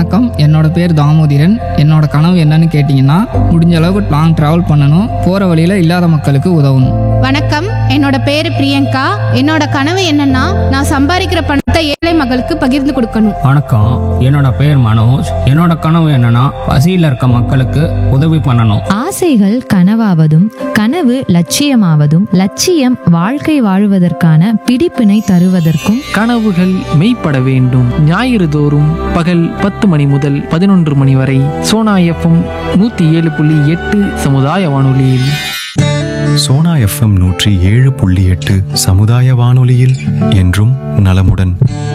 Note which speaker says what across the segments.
Speaker 1: வணக்கம் என்னோட பேர் தாமோதிரன் என்னோட கனவு என்னன்னு கேட்டிங்கன்னா முடிஞ்ச அளவுக்கு லாங் ட்ராவல் பண்ணணும் போகிற வழியில் இல்லாத மக்களுக்கு உதவணும்
Speaker 2: வணக்கம் என்னோட பேரு பிரியங்கா என்னோட கனவு என்னன்னா நான் சம்பாதிக்கிற பணத்தை ஏழை மகளுக்கு பகிர்ந்து கொடுக்கணும்
Speaker 3: வணக்கம் என்னோட பேர் மனோஜ் என்னோட கனவு என்னன்னா பசியில் இருக்க மக்களுக்கு உதவி பண்ணணும்
Speaker 4: ஆசைகள் கனவாவதும் கனவு லட்சியமாவதும் லட்சியம் வாழ்க்கை வாழுவதற்கான பிடிப்பினை தருவதற்கும்
Speaker 5: கனவுகள் மெய்ப்பட வேண்டும் ஞாயிறு தோறும் பகல் பத்து மணி முதல் பதினொன்று மணி வரை சோனா எஃப்எம் நூற்றி ஏழு புள்ளி எட்டு சமுதாய வானொலியில்
Speaker 6: சோனா எஃப்எம் நூற்றி ஏழு புள்ளி எட்டு சமுதாய வானொலியில் என்றும் நலமுடன்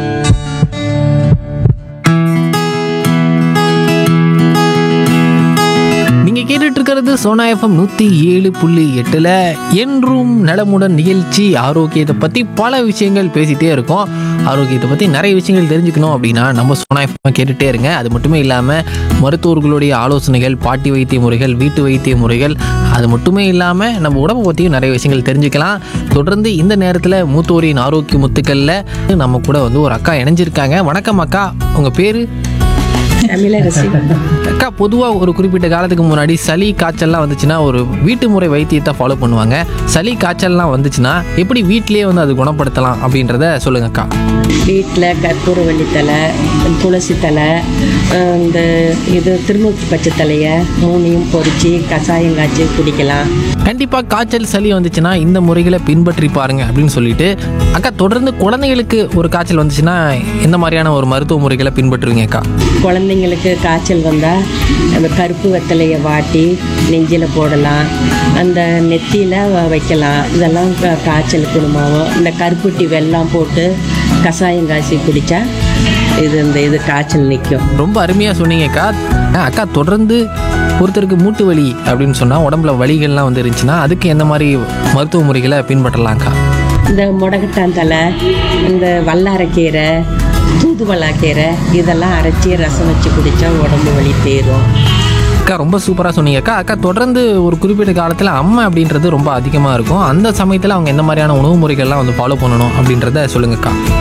Speaker 5: நீங்க கேட்டுட்டு இருக்கிறது சோனா எஃப்எம் நூற்றி ஏழு புள்ளி எட்டில் என்றும் நலமுடன் நிகழ்ச்சி ஆரோக்கியத்தை பற்றி பல விஷயங்கள் பேசிகிட்டே இருக்கோம் ஆரோக்கியத்தை பற்றி நிறைய விஷயங்கள் தெரிஞ்சுக்கணும் அப்படின்னா நம்ம சோனா எஃப்எம் கேட்டுகிட்டே இருங்க அது மட்டுமே இல்லாமல் மருத்துவர்களுடைய ஆலோசனைகள் பாட்டி வைத்திய முறைகள் வீட்டு வைத்திய முறைகள் அது மட்டுமே இல்லாமல் நம்ம உடம்பை பற்றியும் நிறைய விஷயங்கள் தெரிஞ்சுக்கலாம் தொடர்ந்து இந்த நேரத்தில் மூத்தோரின் ஆரோக்கிய முத்துக்களில் நம்ம கூட வந்து ஒரு அக்கா இணைஞ்சிருக்காங்க வணக்கம் அக்கா உங்கள் பேர்
Speaker 7: தமிழரசி
Speaker 5: அக்கா பொதுவாக ஒரு குறிப்பிட்ட காலத்துக்கு முன்னாடி சளி காய்ச்சல்லாம் வந்துச்சுன்னா ஒரு வீட்டு முறை வைத்தியத்தை ஃபாலோ பண்ணுவாங்க சளி காய்ச்சல்லாம் வந்துச்சுன்னா எப்படி வீட்டிலேயே வந்து அது குணப்படுத்தலாம் அப்படின்றத சொல்லுங்க அக்கா
Speaker 7: வீட்டில் கற்பூரவள்ளி தலை துளசி தலை அஹ் இந்த இது திருமூர்த்தி பச்சை தலையை மூணையும் பொரிச்சு கஷாயம் காய்ச்சி குடிக்கலாம்
Speaker 5: கண்டிப்பாக காய்ச்சல் சளி வந்துச்சுன்னா இந்த முறைகளை பின்பற்றி பாருங்க அப்படின்னு சொல்லிட்டு அக்கா தொடர்ந்து குழந்தைகளுக்கு ஒரு காய்ச்சல் வந்துச்சுன்னா எந்த மாதிரியான ஒரு மருத்துவ முறைகளை பின்பற்றுவீங்க அக்கா
Speaker 7: குழந்தைங்களுக்கு காய்ச்சல் வந்தால் அந்த கருப்பு வெத்தலையை வாட்டி நெஞ்சில் போடலாம் அந்த நெத்தியில் வைக்கலாம் இதெல்லாம் கா- காய்ச்சல் குணமாகும் இந்த கருப்புட்டி வெல்லம் போட்டு கஷாயம் காய்ச்சி குடித்தா இது இந்த இது காய்ச்சல் நிற்கும்
Speaker 5: ரொம்ப அருமையாக சொன்னீங்கக்கா அஹ் அக்கா தொடர்ந்து ஒருத்தருக்கு மூட்டு வலி அப்படின்னு சொன்னால் உடம்புல வலிகள்லாம் வந்து இருந்துச்சுன்னா அதுக்கு எந்த மாதிரி மருத்துவ முறைகளை பின்பற்றலாம்க்கா
Speaker 7: இந்த முடக்கத்தான் தலை இந்த வல்லாரக்கீரை தூதுவளாக்கீரை இதெல்லாம் அரைச்சி ரசம் வச்சு குடித்தா உடம்பு வலி தேரும்
Speaker 5: அக்கா ரொம்ப சூப்பராக சொன்னீங்க அக்கா அக்கா தொடர்ந்து ஒரு குறிப்பிட்ட காலத்தில் அம்மை அப்படின்றது ரொம்ப அதிகமாக இருக்கும் அந்த சமயத்தில் அவங்க எந்த மாதிரியான உணவு முறைகள்லாம் வந்து ஃபாலோ பண்ணணும் அப்படின்றத சொல்லுங்கக்கா